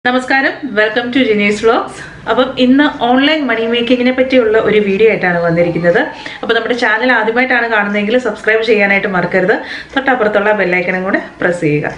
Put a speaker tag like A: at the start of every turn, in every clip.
A: നമസ്കാരം welcome to Jini's vlogs അപ്പം ഇന്ന് ഓൺലൈൻ മണി മേക്കിങ്ങിനെ പറ്റിയുള്ള ഒരു വീഡിയോ ആയിട്ടാണ് വന്നിരിക്കുന്നത് അപ്പോൾ നമ്മുടെ ചാനൽ ആദ്യമായിട്ടാണ് കാണുന്നതെങ്കിൽ സബ്സ്ക്രൈബ് ചെയ്യാനായിട്ട് മറക്കരുത് തൊട്ടപ്പുറത്തുള്ള ബെല്ലൈക്കനും കൂടെ പ്രസ് ചെയ്യുക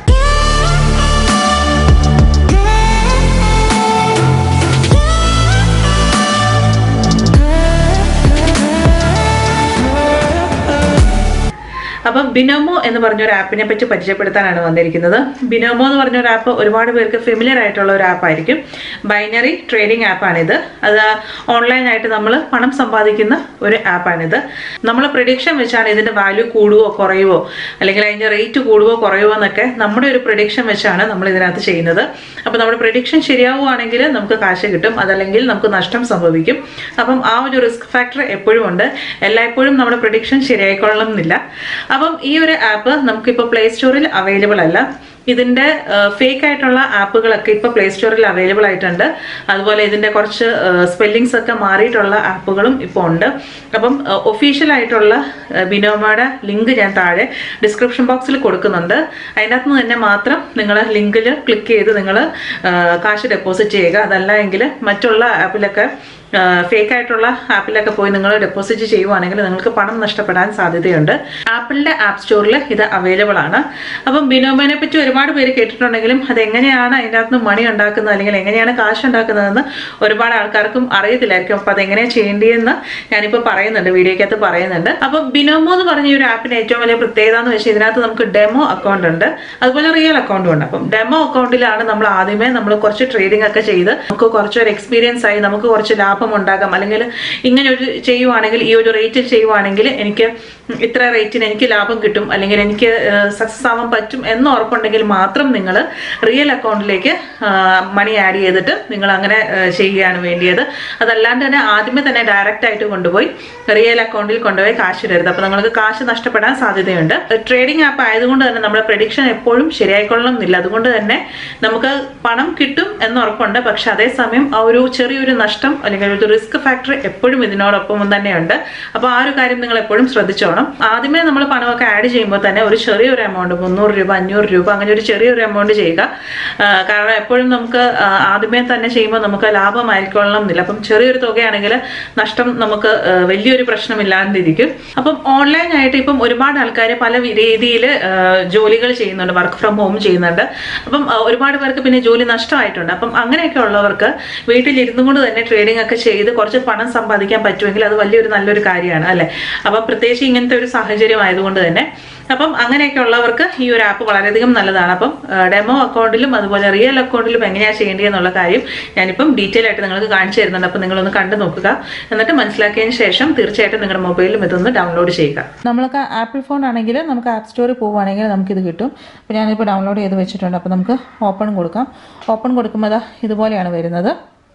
A: അപ്പം ബിനോമോ എന്ന് പറഞ്ഞ ഒരു ആപ്പിനെ പറ്റി പരിചയപ്പെടുത്താനാണ് വന്നിരിക്കുന്നത് ബിനോമോ എന്ന് പറഞ്ഞ ഒരു ആപ്പ് ഒരുപാട് പേർക്ക് ഫെമിലിയർ ആയിട്ടുള്ള ഒരു ആപ്പായിരിക്കും ബൈനറി ട്രേഡിംഗ് ആപ്പാണിത് അത് ഓൺലൈനായിട്ട് നമ്മൾ പണം സമ്പാദിക്കുന്ന ഒരു ആപ്പാണിത് നമ്മൾ പ്രഡിക്ഷൻ വെച്ചാണ് ഇതിന്റെ വാല്യൂ കൂടുവോ കുറയുവോ അല്ലെങ്കിൽ അതിന്റെ റേറ്റ് കൂടുവോ കുറയുവോ എന്നൊക്കെ നമ്മുടെ ഒരു പ്രഡിക്ഷൻ വെച്ചാണ് നമ്മൾ ഇതിനകത്ത് ചെയ്യുന്നത് അപ്പോൾ നമ്മുടെ പ്രഡിക്ഷൻ ശരിയാവുകയാണെങ്കിൽ നമുക്ക് കാശ് കിട്ടും അതല്ലെങ്കിൽ നമുക്ക് നഷ്ടം സംഭവിക്കും അപ്പം ആ ഒരു റിസ്ക് ഫാക്ടർ എപ്പോഴും ഉണ്ട് എല്ലായ്പ്പോഴും നമ്മുടെ പ്രഡിക്ഷൻ ശരിയായിക്കൊള്ളണം എന്നില്ല അപ്പം ഈ ഒരു ആപ്പ് നമുക്കിപ്പോൾ പ്ലേ സ്റ്റോറിൽ അവൈലബിൾ അല്ല ഇതിന്റെ ഫേക്ക് ആയിട്ടുള്ള ആപ്പുകളൊക്കെ ഇപ്പോൾ പ്ലേ സ്റ്റോറിൽ അവൈലബിൾ ആയിട്ടുണ്ട് അതുപോലെ ഇതിന്റെ കുറച്ച് സ്പെല്ലിങ്സ് ഒക്കെ മാറിയിട്ടുള്ള ആപ്പുകളും ഇപ്പോൾ ഉണ്ട് അപ്പം ഒഫീഷ്യൽ ആയിട്ടുള്ള ബിനോമയുടെ ലിങ്ക് ഞാൻ താഴെ ഡിസ്ക്രിപ്ഷൻ ബോക്സിൽ കൊടുക്കുന്നുണ്ട് അതിനകത്ത് നിന്ന് തന്നെ മാത്രം നിങ്ങൾ ലിങ്കിൽ ക്ലിക്ക് ചെയ്ത് നിങ്ങൾ കാശ് ഡെപ്പോസിറ്റ് ചെയ്യുക അതല്ല എങ്കിൽ മറ്റുള്ള ആപ്പിലൊക്കെ ഫേക്ക് ആയിട്ടുള്ള ആപ്പിലൊക്കെ പോയി നിങ്ങൾ ഡെപ്പോസിറ്റ് ചെയ്യുവാണെങ്കിൽ നിങ്ങൾക്ക് പണം നഷ്ടപ്പെടാൻ സാധ്യതയുണ്ട് ആപ്പിളിന്റെ ആപ്പ് സ്റ്റോറിൽ ഇത് അവൈലബിൾ ആണ് അപ്പം ബിനോമിനെ പറ്റി ഒരുപാട് പേര് കേട്ടിട്ടുണ്ടെങ്കിലും അത് എങ്ങനെയാണ് അതിനകത്ത് നിന്ന് മണി ഉണ്ടാക്കുന്നത് അല്ലെങ്കിൽ എങ്ങനെയാണ് കാശ് ഉണ്ടാക്കുന്നതെന്ന് ഒരുപാട് ആൾക്കാർക്കും അറിയത്തില്ലായിരിക്കും അപ്പം അതെങ്ങനെയാണ് ചെയ്യേണ്ടതെന്ന് ഞാനിപ്പോൾ പറയുന്നുണ്ട് വീഡിയോക്കകത്ത് പറയുന്നുണ്ട് അപ്പം ബിനോമോ എന്ന് പറഞ്ഞ ഈ ഒരു ആപ്പിന്റെ ഏറ്റവും വലിയ പ്രത്യേകത എന്ന് വെച്ചാൽ ഇതിനകത്ത് നമുക്ക് ഡെമോ അക്കൗണ്ട് ഉണ്ട് അതുപോലെ റിയൽ അക്കൗണ്ടും ഉണ്ട് അപ്പം ഡെമോ അക്കൗണ്ടിലാണ് നമ്മൾ ആദ്യമേ നമ്മൾ കുറച്ച് ട്രേഡിംഗ് ഒക്കെ ചെയ്ത് നമുക്ക് കുറച്ചൊരു എക്സ്പീരിയൻസ് ആയി നമുക്ക് കുറച്ച് ലാഭം ഉണ്ടാകാം അല്ലെങ്കിൽ ഇങ്ങനെ ഒരു ചെയ്യുവാണെങ്കിൽ ഈ ഒരു റേറ്റിൽ ചെയ്യുവാണെങ്കിൽ എനിക്ക് ഇത്ര റേറ്റിന് എനിക്ക് ലാഭം കിട്ടും അല്ലെങ്കിൽ എനിക്ക് സക്സസ് ആവാൻ പറ്റും എന്ന് ഉറപ്പുണ്ടെങ്കിൽ മാത്രം നിങ്ങൾ റിയൽ അക്കൗണ്ടിലേക്ക് മണി ആഡ് ചെയ്തിട്ട് നിങ്ങൾ അങ്ങനെ ചെയ്യുകയാണ് വേണ്ടിയത് അതല്ലാണ്ട് തന്നെ ആദ്യമേ തന്നെ ഡയറക്റ്റ് ആയിട്ട് കൊണ്ടുപോയി റിയൽ അക്കൗണ്ടിൽ കൊണ്ടുപോയി കാശ് ഇടരുത് അപ്പോൾ നിങ്ങൾക്ക് കാശ് നഷ്ടപ്പെടാൻ സാധ്യതയുണ്ട് ട്രേഡിംഗ് ആപ്പ് ആയതുകൊണ്ട് തന്നെ നമ്മുടെ പ്രഡിക്ഷൻ എപ്പോഴും ശരിയായിക്കൊള്ളണം എന്നില്ല അതുകൊണ്ട് തന്നെ നമുക്ക് പണം കിട്ടും എന്ന് ഉറപ്പുണ്ട് പക്ഷെ അതേസമയം ആ ഒരു ചെറിയൊരു നഷ്ടം അല്ലെങ്കിൽ ഒരു റിസ്ക് ഫാക്ടർ എപ്പോഴും ഇതിനോടൊപ്പം തന്നെയുണ്ട് അപ്പോൾ ആ ഒരു കാര്യം നിങ്ങൾ എപ്പോഴും ശ്രദ്ധിച്ചോണം ആദ്യമേ നമ്മൾ പണമൊക്കെ ആഡ് ചെയ്യുമ്പോൾ തന്നെ ഒരു ചെറിയൊരു എമൗണ്ട് മുന്നൂറ് രൂപ അഞ്ഞൂറ് രൂപ അങ്ങനെ ഒരു ചെറിയൊരു എമൗണ്ട് ചെയ്യുക കാരണം എപ്പോഴും നമുക്ക് ആദ്യമേ തന്നെ ചെയ്യുമ്പോൾ നമുക്ക് ലാഭമായിരിക്കൊള്ളണം എന്നില്ല അപ്പം ചെറിയൊരു തുകയാണെങ്കിൽ നഷ്ടം നമുക്ക് വലിയൊരു പ്രശ്നമില്ലാണ്ടിരിക്കും അപ്പം ഓൺലൈനായിട്ട് ഇപ്പം ഒരുപാട് ആൾക്കാർ പല രീതിയിൽ ജോലികൾ ചെയ്യുന്നുണ്ട് വർക്ക് ഫ്രം ഹോം ചെയ്യുന്നുണ്ട് അപ്പം ഒരുപാട് പേർക്ക് പിന്നെ ജോലി നഷ്ടമായിട്ടുണ്ട് അപ്പം അങ്ങനെയൊക്കെ ഉള്ളവർക്ക് വീട്ടിലിരുന്നു കൊണ്ട് തന്നെ ട്രേഡിംഗ് ഒക്കെ ചെയ്ത് കുറച്ച് പണം സമ്പാദിക്കാൻ പറ്റുമെങ്കിൽ അത് വലിയൊരു നല്ലൊരു കാര്യമാണ് അല്ലേ അപ്പം പ്രത്യേകിച്ച് ഇങ്ങനത്തെ ഒരു സാഹചര്യം ആയതുകൊണ്ട് തന്നെ അപ്പം അങ്ങനെയൊക്കെ ഉള്ളവർക്ക് ഈ ഒരു ആപ്പ് വളരെയധികം നല്ലതാണ് അപ്പം ഡെമോ അക്കൗണ്ടിലും അതുപോലെ റിയൽ അക്കൗണ്ടിലും എങ്ങനെയാണ് ചെയ്യേണ്ടത് എന്നുള്ള കാര്യം ഞാനിപ്പം ഡീറ്റെയിൽ ആയിട്ട് നിങ്ങൾക്ക് കാണിച്ചു തരുന്നുണ്ട് അപ്പം നിങ്ങളൊന്ന് കണ്ടു നോക്കുക എന്നിട്ട് മനസ്സിലാക്കിയതിന് ശേഷം തീർച്ചയായിട്ടും നിങ്ങളുടെ മൊബൈലിലും ഇതൊന്ന് ഡൗൺലോഡ് ചെയ്യുക
B: നമ്മൾക്ക് ആപ്പിൾ ഫോൺ ആണെങ്കിൽ നമുക്ക് ആപ്പ് സ്റ്റോറിൽ പോവുകയാണെങ്കിൽ നമുക്കിത് കിട്ടും അപ്പോൾ ഞാനിപ്പോൾ ഡൗൺലോഡ് ചെയ്ത് വെച്ചിട്ടുണ്ട് അപ്പോൾ നമുക്ക് ഓപ്പൺ കൊടുക്കാം ഓപ്പൺ കൊടുക്കുമ്പോൾ അതാ ഇതുപോലെയാണ് വരുന്നത്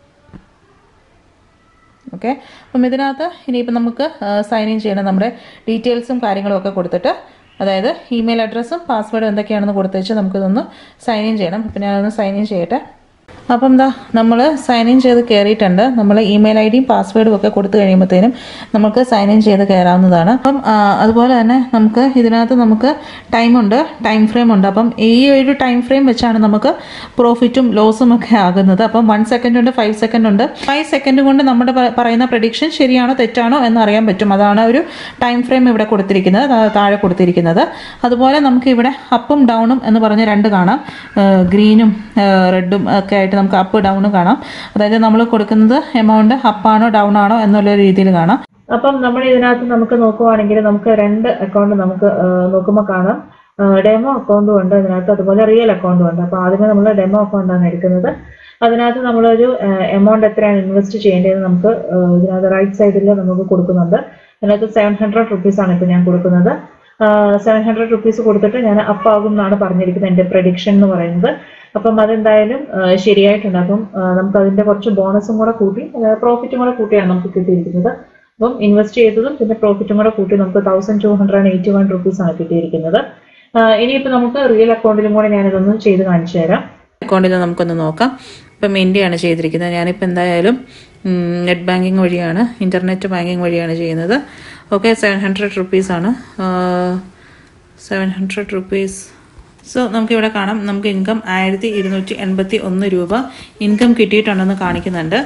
B: ഓക്കെ അപ്പം ഇതിനകത്ത് ഇനിയിപ്പോൾ നമുക്ക് സൈൻ ഇൻ ചെയ്യണം നമ്മുടെ ഡീറ്റെയിൽസും കാര്യങ്ങളും ഒക്കെ കൊടുത്തിട്ട് അതായത് ഇമെയിൽ അഡ്രസ്സും പാസ്വേഡും എന്തൊക്കെയാണെന്ന് കൊടുത്തു വെച്ച് നമുക്കിതൊന്ന് സൈൻ ഇൻ ചെയ്യണം അപ്പം ഞാനൊന്ന് സൈൻ ഇൻ ചെയ്യട്ടെ അപ്പം എന്താ നമ്മൾ സൈൻ ഇൻ ചെയ്ത് കയറിയിട്ടുണ്ട് നമ്മൾ ഇമെയിൽ ഐ ഡിയും പാസ്വേഡും ഒക്കെ കൊടുത്തു കഴിയുമ്പോഴത്തേനും നമുക്ക് സൈൻ ഇൻ ചെയ്ത് കയറാവുന്നതാണ് അപ്പം അതുപോലെ തന്നെ നമുക്ക് ഇതിനകത്ത് നമുക്ക് ടൈമുണ്ട് ടൈം ഫ്രെയിം ഉണ്ട് അപ്പം ഈ ഒരു ടൈം ഫ്രെയിം വെച്ചാണ് നമുക്ക് പ്രോഫിറ്റും ലോസും ഒക്കെ ആകുന്നത് അപ്പം വൺ സെക്കൻഡ് ഉണ്ട് ഫൈവ് സെക്കൻഡ് ഉണ്ട് ഫൈവ് സെക്കൻഡ് കൊണ്ട് നമ്മുടെ പറയുന്ന പ്രഡിക്ഷൻ ശരിയാണോ തെറ്റാണോ എന്ന് അറിയാൻ പറ്റും അതാണ് ഒരു ടൈം ഫ്രെയിം ഇവിടെ കൊടുത്തിരിക്കുന്നത് താഴെ കൊടുത്തിരിക്കുന്നത് അതുപോലെ നമുക്ക് ഇവിടെ അപ്പും ഡൗണും എന്ന് പറഞ്ഞ് രണ്ട് കാണാം ഗ്രീനും റെഡും ഒക്കെ ആയിട്ട് നമുക്ക് അപ്പ് ഡൗണും കാണാം അതായത് നമ്മൾ കൊടുക്കുന്നത് എമൗണ്ട് അപ്പാണോ ഡൗൺ ആണോ എന്നുള്ള രീതിയിൽ കാണാം
A: അപ്പം നമ്മൾ ഇതിനകത്ത് നമുക്ക് നോക്കുവാണെങ്കിൽ നമുക്ക് രണ്ട് അക്കൗണ്ട് നമുക്ക് നോക്കുമ്പോൾ കാണാം ഡെമോ അക്കൗണ്ടും ഉണ്ട് അതിനകത്ത് അതുപോലെ റിയൽ അക്കൗണ്ടും ഉണ്ട് അപ്പോൾ ആദ്യമേ നമ്മൾ ഡെമോ അക്കൗണ്ടാണ് എടുക്കുന്നത് അതിനകത്ത് നമ്മളൊരു എമൗണ്ട് എത്രയാണ് ഇൻവെസ്റ്റ് ചെയ്യേണ്ടത് നമുക്ക് ഇതിനകത്ത് റൈറ്റ് സൈഡിൽ നമുക്ക് കൊടുക്കുന്നുണ്ട് അതിനകത്ത് സെവൻ ഹൺഡ്രഡ് റുപ്പീസാണ് ഇപ്പോൾ ഞാൻ കൊടുക്കുന്നത് സെവൻ ഹൺഡ്രഡ് റുപ്പീസ് കൊടുത്തിട്ട് ഞാൻ അപ്പാകും എന്നാണ് പറഞ്ഞിരിക്കുന്നത് എൻ്റെ പ്രഡിക്ഷൻ എന്ന് പറയുന്നത് അപ്പം അതെന്തായാലും ശരിയായിട്ടുണ്ട് അപ്പം നമുക്ക് അതിൻ്റെ കുറച്ച് ബോണസും കൂടെ കൂട്ടി പ്രോഫിറ്റും കൂടെ കൂട്ടിയാണ് നമുക്ക് കിട്ടിയിരിക്കുന്നത് അപ്പം ഇൻവെസ്റ്റ് ചെയ്തതും പിന്നെ പ്രോഫിറ്റും കൂടെ കൂട്ടി നമുക്ക് thousand two hundred and eighty one rupees ആണ് കിട്ടിയിരിക്കുന്നത് ഇനിയിപ്പോൾ നമുക്ക് റിയൽ അക്കൗണ്ടിലും കൂടെ ഞാനിതൊന്ന് ചെയ്ത് കാണിച്ചു തരാം
B: അക്കൗണ്ടിൽ നമുക്കൊന്ന് നോക്കാം ഇപ്പം ഇന്ത്യയാണ് ചെയ്തിരിക്കുന്നത് ഞാനിപ്പോൾ എന്തായാലും നെറ്റ് ബാങ്കിങ് വഴിയാണ് ഇൻ്റർനെറ്റ് ബാങ്കിങ് വഴിയാണ് ചെയ്യുന്നത് ഓക്കെ സെവൻ ഹൺഡ്രഡ് റുപ്പീസാണ് സെവൻ ഹൺഡ്രഡ് റുപ്പീസ് സോ നമുക്കിവിടെ കാണാം നമുക്ക് ഇൻകം ആയിരത്തി ഇരുന്നൂറ്റി എൺപത്തി ഒന്ന് രൂപ ഇൻകം കിട്ടിയിട്ടുണ്ടെന്ന് കാണിക്കുന്നുണ്ട്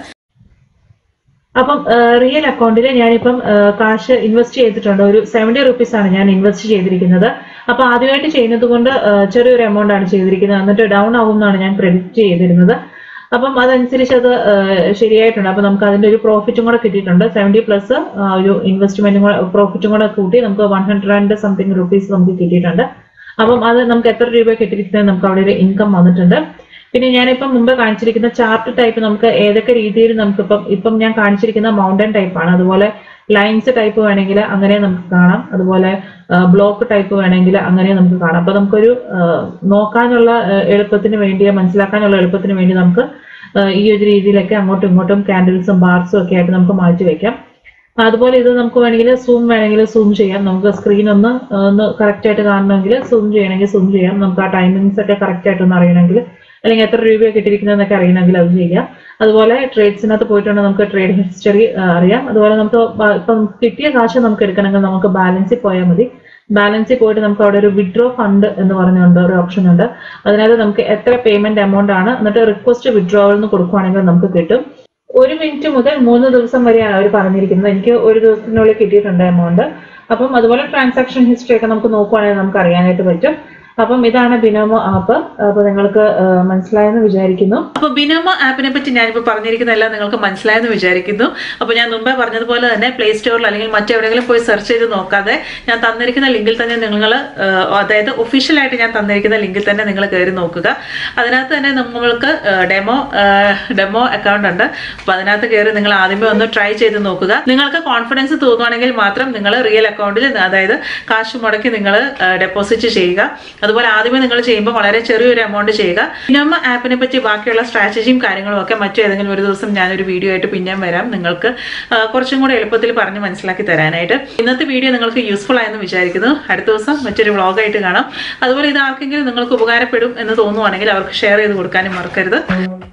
A: അപ്പം റിയൽ അക്കൗണ്ടിൽ ഞാനിപ്പം ആ, കാശ് ഇൻവെസ്റ്റ് ചെയ്തിട്ടുണ്ട് ഒരു സെവൻറ്റി റുപ്പീസ് ആണ് ഞാൻ ഇൻവെസ്റ്റ് ചെയ്തിരിക്കുന്നത് അപ്പൊ ആദ്യമായിട്ട് ചെയ്യുന്നത് കൊണ്ട് ആ, ചെറിയൊരു എമൗണ്ട് ആണ് ചെയ്തിരിക്കുന്നത് എന്നിട്ട് ഡൗൺ ആവും എന്നാണ് ഞാൻ പ്രെഡിക്റ്റ് ചെയ്തിരുന്നത് അപ്പം അതനുസരിച്ച് അത് ആ, ശരിയായിട്ടുണ്ട് അപ്പൊ നമുക്ക് അതിന്റെ ഒരു പ്രോഫിറ്റും കൂടെ കിട്ടിയിട്ടുണ്ട് സെവൻറ്റി പ്ലസ് ഒരു ഇൻവെസ്റ്റ്മെന്റും കൂടെ പ്രോഫിറ്റും കൂടെ കൂട്ടി നമുക്ക് one hundred and something rupees നമുക്ക് കിട്ടിയിട്ടുണ്ട് അപ്പം അത് നമുക്ക് എത്ര രൂപ കിട്ടിയിരിക്കുന്നത് നമുക്ക് അവിടെ ഒരു ഇൻകം വന്നിട്ടുണ്ട് പിന്നെ ഞാനിപ്പം മുമ്പ് കാണിച്ചിരിക്കുന്ന ചാർട്ട് ടൈപ്പ് നമുക്ക് ഏതൊക്കെ രീതിയിൽ നമുക്കിപ്പം ഇപ്പം ഞാൻ കാണിച്ചിരിക്കുന്ന മൗണ്ടൻ ടൈപ്പ് ആണ് അതുപോലെ ലൈൻസ് ടൈപ്പ് വേണമെങ്കിൽ അങ്ങനെ നമുക്ക് കാണാം അതുപോലെ ബ്ലോക്ക് ടൈപ്പ് വേണമെങ്കിൽ അങ്ങനെ നമുക്ക് കാണാം അപ്പൊ നമുക്കൊരു ആ, നോക്കാനുള്ള ആ, എളുപ്പത്തിന് വേണ്ടി മനസ്സിലാക്കാനുള്ള എളുപ്പത്തിന് വേണ്ടി നമുക്ക് ആ, ഈ ഒരു രീതിയിലൊക്കെ അങ്ങോട്ടും ഇങ്ങോട്ടും കാൻഡിൽസും ബാർസും ഒക്കെ ആയിട്ട് നമുക്ക് മാറ്റി വെക്കാം അതുപോലെ ഇത് നമുക്ക് വേണമെങ്കിൽ സൂം വേണമെങ്കിൽ സൂം ചെയ്യാം നമുക്ക് സ്ക്രീൻ ഒന്ന് ആ, ഒന്ന് കറക്റ്റ് ആയിട്ട് കാണണമെങ്കിൽ സൂം ചെയ്യണമെങ്കിൽ സൂം ചെയ്യാം നമുക്ക് ആ ടൈമിങ്സ് ഒക്കെ കറക്റ്റ് ആയിട്ട് ഒന്ന് അറിയണമെങ്കിൽ അല്ലെങ്കിൽ എത്ര രൂപയാണ് കിട്ടിയിരിക്കുന്നതെന്നൊക്കെ അറിയണമെങ്കിൽ അത് ചെയ്യാം അതുപോലെ ട്രേഡ്സിനകത്ത് പോയിട്ടുണ്ടെങ്കിൽ നമുക്ക് ട്രേഡ് ഹിസ്റ്ററി അറിയാം അതുപോലെ നമുക്ക് ബ- ഇപ്പം കിട്ടിയ കാശ് നമുക്ക് എടുക്കണമെങ്കിൽ നമുക്ക് ബാലൻസിൽ പോയാൽ മതി ബാലൻസിൽ പോയിട്ട് നമുക്ക് അവിടെ ഒരു വിഡ്രോ ഫണ്ട് എന്ന് പറഞ്ഞുകൊണ്ട് ഒരു ഓപ്ഷൻ ഉണ്ട് അതിനകത്ത് നമുക്ക് എത്ര പേയ്മെന്റ് എമൗണ്ട് ആണ് എന്നിട്ട് റിക്വസ്റ്റ് വിഡ്രോവൽ എന്ന് കൊടുക്കുവാണെങ്കിൽ നമുക്ക് കിട്ടും ഒരു മിനിറ്റ് മുതൽ മൂന്ന് ദിവസം വരെയാണ് അവർ പറഞ്ഞിരിക്കുന്നത് എനിക്ക് ഒരു ദിവസത്തിനുള്ളിൽ കിട്ടിയിട്ടുണ്ട് എമൗണ്ട് അപ്പം അതുപോലെ ട്രാൻസാക്ഷൻ ഹിസ്റ്ററി ഒക്കെ നമുക്ക് നോക്കുവാണെങ്കിൽ നമുക്ക് അറിയാനായിട്ട് പറ്റും അപ്പം ഇതാണ് ബിനോമോ ആപ്പ് അപ്പൊ നിങ്ങൾക്ക് ആ, മനസ്സിലായെന്ന് വിചാരിക്കുന്നു
B: അപ്പോൾ ബിനോമോ ആപ്പിനെ പറ്റി ഞാനിപ്പോൾ പറഞ്ഞിരിക്കുന്നതെല്ലാം നിങ്ങൾക്ക് മനസ്സിലായെന്ന് വിചാരിക്കുന്നു അപ്പോൾ ഞാൻ മുമ്പേ പറഞ്ഞതുപോലെ തന്നെ പ്ലേ സ്റ്റോറിൽ അല്ലെങ്കിൽ മറ്റെവിടെയെങ്കിലും പോയി സെർച്ച് ചെയ്ത് നോക്കാതെ ഞാൻ തന്നിരിക്കുന്ന ലിങ്കിൽ തന്നെ നിങ്ങൾ അതായത് ഒഫീഷ്യലായിട്ട് ഞാൻ തന്നിരിക്കുന്ന ലിങ്കിൽ തന്നെ നിങ്ങൾ കയറി നോക്കുക അതിനകത്ത് തന്നെ നമ്മൾക്ക് ഡെമോ ഡെമോ അക്കൗണ്ട് ഉണ്ട് അപ്പോൾ അതിനകത്ത് കയറി നിങ്ങൾ ആദ്യമേ ഒന്ന് ട്രൈ ചെയ്ത് നോക്കുക നിങ്ങൾക്ക് കോൺഫിഡൻസ് തോന്നുവാണെങ്കിൽ മാത്രം നിങ്ങൾ റിയൽ അക്കൗണ്ടിൽ അതായത് കാശ് മുടക്കി നിങ്ങൾ ഡെപ്പോസിറ്റ് ചെയ്യുക അതുപോലെ ആദ്യമേ നിങ്ങൾ ചെയ്യുമ്പോൾ വളരെ ചെറിയൊരു എമൗണ്ട് ചെയ്യുക ബിനോമ ആപ്പിനെ പറ്റി ബാക്കിയുള്ള സ്ട്രാറ്റജിയും കാര്യങ്ങളും ഒക്കെ മറ്റേതെങ്കിലും ഒരു ദിവസം ഞാനൊരു വീഡിയോ ആയിട്ട് പിന്നെയും വരാം നിങ്ങൾക്ക് ആ, കുറച്ചും കൂടെ എളുപ്പത്തിൽ പറഞ്ഞ് മനസ്സിലാക്കി തരാനായിട്ട് ഇന്നത്തെ വീഡിയോ നിങ്ങൾക്ക് യൂസ്ഫുൾ ആയെന്ന് വിചാരിക്കുന്നു അടുത്ത ദിവസം മറ്റൊരു വ്ളോഗായിട്ട് കാണാം അതുപോലെ ഇത് ആർക്കെങ്കിലും നിങ്ങൾക്ക് ഉപകാരപ്പെടും എന്ന് തോന്നുവാണെങ്കിൽ അവർക്ക് ഷെയർ ചെയ്ത് കൊടുക്കാനും മറക്കരുത്